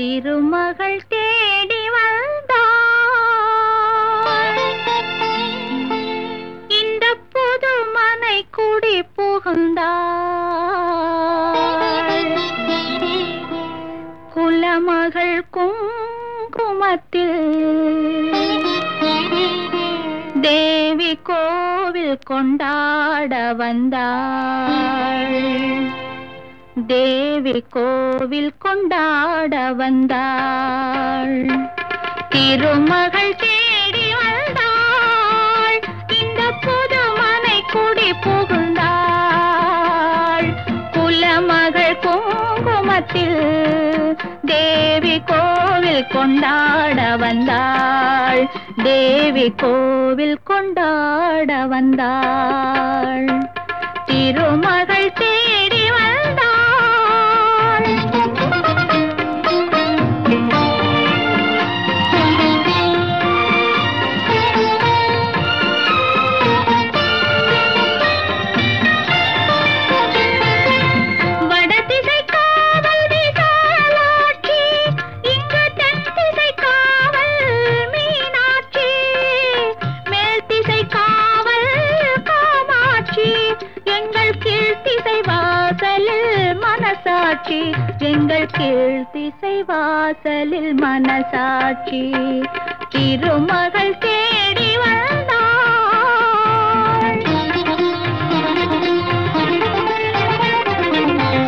திருமகள் தேடி வந்தாள் இந்த புது மனை குடி புகுந்தாள் குலமகள் குங்குமத்தில் தேவி கோவில் கொண்டாட வந்தாள் தேவி கோவில் கொண்டாட வந்தாள் திருமகள் தேடி வந்தாள் இந்த புது மனை குடி புகுந்தாள் குலமகள் குங்குமத்தில் தேவி கோவில் கொண்டாட வந்தாள் தேவி கோவில் கொண்டாட வந்தாள் திருமகள் தேடி வந்தாள் வடதிசை காவல் விசாலாட்சி இங்கு தென்திசை காவல் மீனாட்சி மேல் திசை காவல் காமாட்சி எங்கள் கீழ்த்திசை வாசலில் மனசாட்சி எங்கள் கீழ்த்திசை வாசலில் மனசாட்சி திருமகள் தேடி வந்தாள்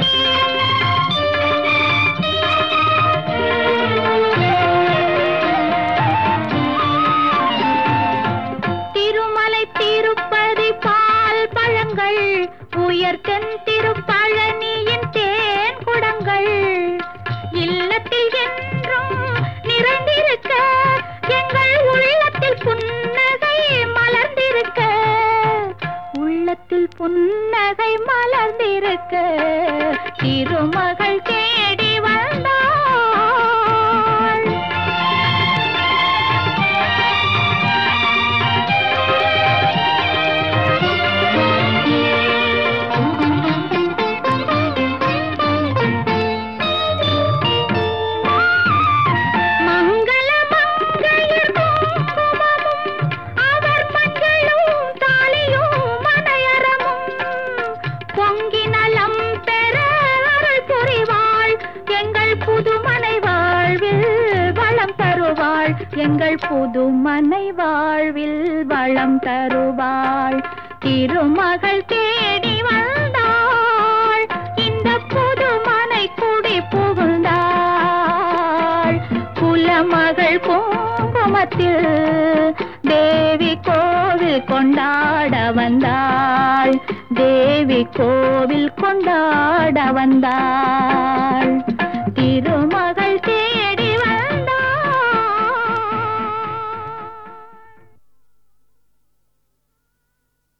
திருமலை திருப்பதி பால் பழங்கள் உயர்த்தன் திருப்பழனியின் தேன் குடங்கள் இல்லத்தில் என்றும் நிறைந்திருக்க எங்கள் உள்ளத்தில் புன்னகை மலர்ந்திருக்க உள்ளத்தில் புன்னகை மலர்ந்திருக்க திருமகள் தேடி வந்தாள் மங்கள மங்கையர் குங்குமமும் அவர் மஞ்சளும் தாலியும் மனையறமும் பொங்கி நலம் பெற அருள் புரிவாள் எங்கள் புதுமனை வாழ்வில் வளம் தருவாள் எங்கள் புதுமனை வாழ்வில் வளம் தருவாள் திருமகள் தேடி வந்தாள் இந்த புதுமனை குடி புகுந்தாள் குலமகள் குங்குமத்தில் தேவி கோவில் கொண்டாட வந்தாள் தேவி கோவில் கொண்டாட வந்தாள் திருமகள்